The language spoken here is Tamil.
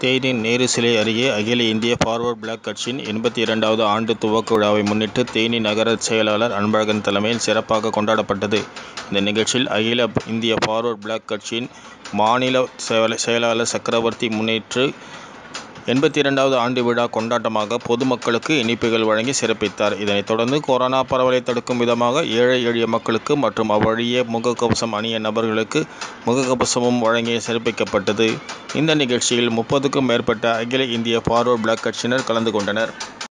தேனி நேரு சிலை அருகே அகில இந்திய பார்வர்டு பிளாக் கட்சியின் எண்பத்தி இரண்டாவது ஆண்டு துவக்க விழாவை முன்னிட்டு தேனி நகர செயலாளர் அன்பழகன் தலைமையில் சிறப்பாக கொண்டாடப்பட்டது. இந்த நிகழ்ச்சியில் அகில இந்திய பார்வர்டு பிளாக் கட்சியின் மாநில செயலாளர் சக்கரவர்த்தி முன்னின்று எண்பத்தி இரண்டாவது ஆண்டு விழா கொண்டாட்டமாக பொதுமக்களுக்கு இனிப்புகள் வழங்கி சிறப்பித்தார். இதனைத் தொடர்ந்து கொரோனா பரவலை தடுக்கும் விதமாக ஏழை எளிய மக்களுக்கு மற்றும் அவ்வழியே முக கவசம் அணிய நபர்களுக்கு முக கவசமும் வழங்கி சிறப்பிக்கப்பட்டது. இந்த நிகழ்ச்சியில் முப்பதுக்கும் மேற்பட்ட அகில இந்திய பார்வர்டு பிளாக் கட்சியினர் கலந்து கொண்டனர்.